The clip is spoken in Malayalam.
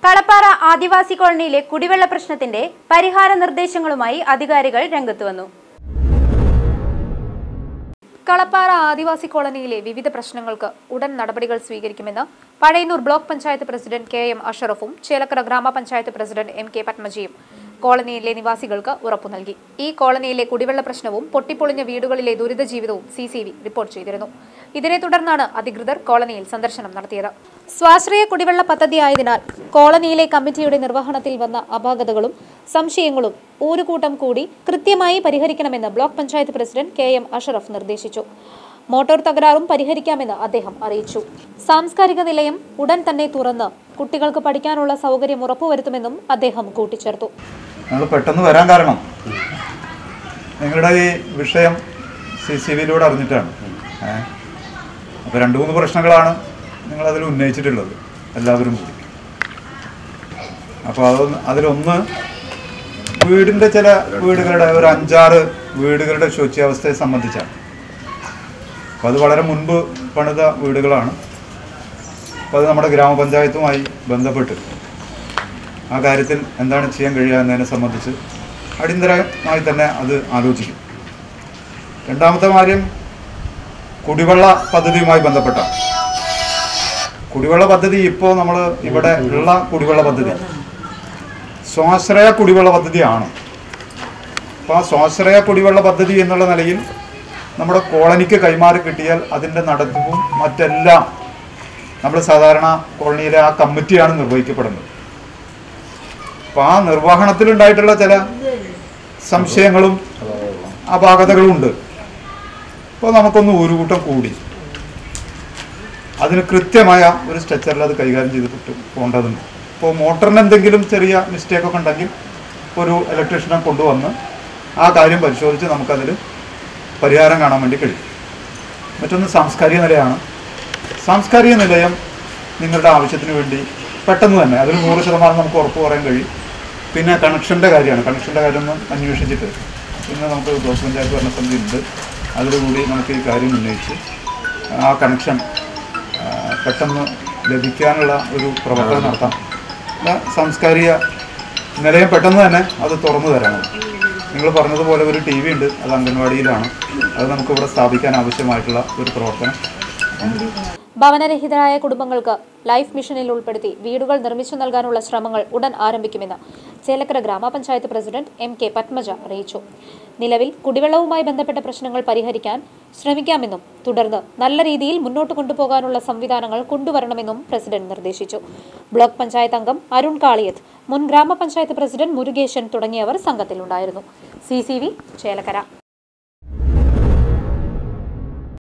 കളപ്പാറ ആദിവാസി കോളനിയിലെ കുടിവെള്ള പ്രശ്നത്തിന്റെ പരിഹാര നിർദ്ദേശങ്ങളുമായി അധികാരികൾ രംഗത്ത് വന്നു കളപ്പാറ ആദിവാസി കോളനിയിലെ വിവിധ പ്രശ്നങ്ങൾക്ക് ഉടൻ നടപടികൾ സ്വീകരിക്കുമെന്ന് Pazhayannur block panchayat president K M അഷറഫും ചേലക്കര ഗ്രാമപഞ്ചായത്ത് പ്രസിഡന്റ് എം കെ പത്മജിയും കോളനിയിലെ നിവാസികൾക്ക് ഉറപ്പു നൽകി ഈ കോളനിയിലെ കുടിവെള്ള പ്രശ്നവും പൊട്ടിപ്പൊളിഞ്ഞ വീടുകളിലെ ദുരിത ജീവിതവും സി സി വി റിപ്പോർട്ട് ചെയ്തിരുന്നു ഇതിനെ തുടർന്നാണ് അധികൃതർ കോളനിയിൽ സന്ദർശനം നടത്തിയത് സ്വാശ്രയ കുടിവെള്ള പദ്ധതിയായതിനാൽ കോളനിയിലെ കമ്മിറ്റിയുടെ നിർവഹണത്തിൽ വന്ന അപാകതകളും സംശയങ്ങളും ഒരു കൂട്ടം കൂടി കൃത്യമായി പരിഹരിക്കണമെന്ന് block panchayat president K M Ashraf നിർദ്ദേശിച്ചു മോട്ടോർ തകരാറും പരിഹരിക്കാമെന്ന് അദ്ദേഹം അറിയിച്ചു സാംസ്കാരിക നിലയം ഉടൻ തന്നെ തുറന്ന് കുട്ടികൾക്ക് പഠിക്കാനുള്ള സൗകര്യം ഉറപ്പുവരുത്തുമെന്നും അദ്ദേഹം കൂട്ടിച്ചേർത്തു ഞങ്ങൾ പെട്ടെന്ന് വരാൻ കാരണം നിങ്ങളുടെ ഈ വിഷയം സി സി വിയിലൂടെ അറിഞ്ഞിട്ടാണ് ഏഹ് അപ്പോൾ രണ്ട് മൂന്ന് പ്രശ്നങ്ങളാണ് നിങ്ങളതിൽ ഉന്നയിച്ചിട്ടുള്ളത് എല്ലാവരും കൂടി അപ്പോൾ അതൊന്ന് അതിലൊന്ന് വീടിൻ്റെ ചില വീടുകളുടെ ഒരു അഞ്ചാറ് വീടുകളുടെ ശോച്യാവസ്ഥയെ സംബന്ധിച്ചാണ് അപ്പോൾ അത് വളരെ മുൻപ് പണിത വീടുകളാണ് അപ്പോൾ അത് നമ്മുടെ ഗ്രാമപഞ്ചായത്തുമായി ബന്ധപ്പെട്ട് ആ കാര്യത്തിൽ എന്താണ് ചെയ്യാൻ കഴിയുക എന്നതിനെ സംബന്ധിച്ച് അടിയന്തരമായി തന്നെ അത് ആലോചിക്കും രണ്ടാമത്തെ കാര്യം കുടിവെള്ള പദ്ധതിയുമായി ബന്ധപ്പെട്ട കുടിവെള്ള പദ്ധതി ഇപ്പോൾ നമ്മൾ ഇവിടെ ഉള്ള കുടിവെള്ള പദ്ധതി സ്വാശ്രയ കുടിവെള്ള പദ്ധതിയാണ് അപ്പോൾ ആ സ്വാശ്രയ കുടിവെള്ള പദ്ധതി എന്നുള്ള നിലയിൽ നമ്മുടെ കോളനിക്ക് കൈമാറി കിട്ടിയാൽ അതിൻ്റെ നടത്തിപ്പും മറ്റെല്ലാം നമ്മൾ സാധാരണ കോളനിയിലെ ആ കമ്മിറ്റിയാണ് നിർവഹിക്കപ്പെടുന്നത് അപ്പോൾ ആ നിർവഹണത്തിലുണ്ടായിട്ടുള്ള ചില സംശയങ്ങളും അപാകതകളും ഉണ്ട് അപ്പോൾ നമുക്കൊന്ന് ഒരു കൂട്ടം കൂടി അതിന് കൃത്യമായ ഒരു സ്ട്രക്ചറിൽ അത് കൈകാര്യം ചെയ്തിട്ട് പോകേണ്ടതുണ്ട് ഇപ്പോൾ മോട്ടറിന് എന്തെങ്കിലും ചെറിയ മിസ്റ്റേക്കൊക്കെ ഉണ്ടെങ്കിൽ ഒരു ഇലക്ട്രീഷ്യനെ കൊണ്ടുവന്ന് ആ കാര്യം പരിശോധിച്ച് നമുക്കതിൽ പരിഹാരം കാണാൻ വേണ്ടി കഴിയും മറ്റൊന്ന് സാംസ്കാരിക നിലയാണ് സാംസ്കാരിക നിലയം നിങ്ങളുടെ ആവശ്യത്തിന് വേണ്ടി പെട്ടെന്ന് തന്നെ അതിന് നൂറ് ശതമാനം നമുക്ക് ഉറപ്പ് പറയാൻ കഴിയും പിന്നെ കണക്ഷൻ്റെ കാര്യമാണ് കണക്ഷൻ്റെ കാര്യം ഒന്ന് അന്വേഷിച്ചിട്ട് പിന്നെ നമുക്ക് ബ്ലോക്ക് പഞ്ചായത്ത് ഭരണസമിതി ഉണ്ട് അതിലുകൂടി നമുക്ക് ഈ കാര്യം ഉന്നയിച്ച് ആ കണക്ഷൻ ആ, പെട്ടെന്ന് ലഭിക്കാനുള്ള ഒരു പ്രവർത്തനം നടത്താം പിന്നെ സാംസ്കാരിക നിലയം പെട്ടെന്ന് തന്നെ അത് തുറന്നു തരണം നിങ്ങൾ പറഞ്ഞതുപോലെ ഒരു ടി വി ഉണ്ട് അത് അംഗൻവാടിയിലാണ് അത് നമുക്കിവിടെ സ്ഥാപിക്കാൻ ആവശ്യമായിട്ടുള്ള ഒരു പ്രവർത്തനം ഭവനരഹിതരായ കുടുംബങ്ങൾക്ക് ലൈഫ് മിഷനിൽ ഉൾപ്പെടുത്തി വീടുകൾ നിർമ്മിച്ചു നൽകാനുള്ള ശ്രമങ്ങൾ ഉടൻ ആരംഭിക്കുമെന്ന് ചേലക്കര ഗ്രാമപഞ്ചായത്ത് പ്രസിഡന്റ് എം കെ പത്മജ അറിയിച്ചു നിലവിൽ കുടിവെള്ളവുമായി ബന്ധപ്പെട്ട പ്രശ്നങ്ങൾ പരിഹരിക്കാൻ ശ്രമിക്കാമെന്നും തുടർന്ന് നല്ല രീതിയിൽ മുന്നോട്ട് കൊണ്ടുപോകാനുള്ള സംവിധാനങ്ങൾ കൊണ്ടുവരണമെന്നും പ്രസിഡന്റ് നിർദ്ദേശിച്ചു ബ്ലോക്ക് പഞ്ചായത്ത് അംഗം അരുൺ കാളിയത്ത് മുൻ ഗ്രാമപഞ്ചായത്ത് പ്രസിഡന്റ് മുരുകേശൻ തുടങ്ങിയവർ സംഘത്തിലുണ്ടായിരുന്നു സി സി വി ചേലക്കര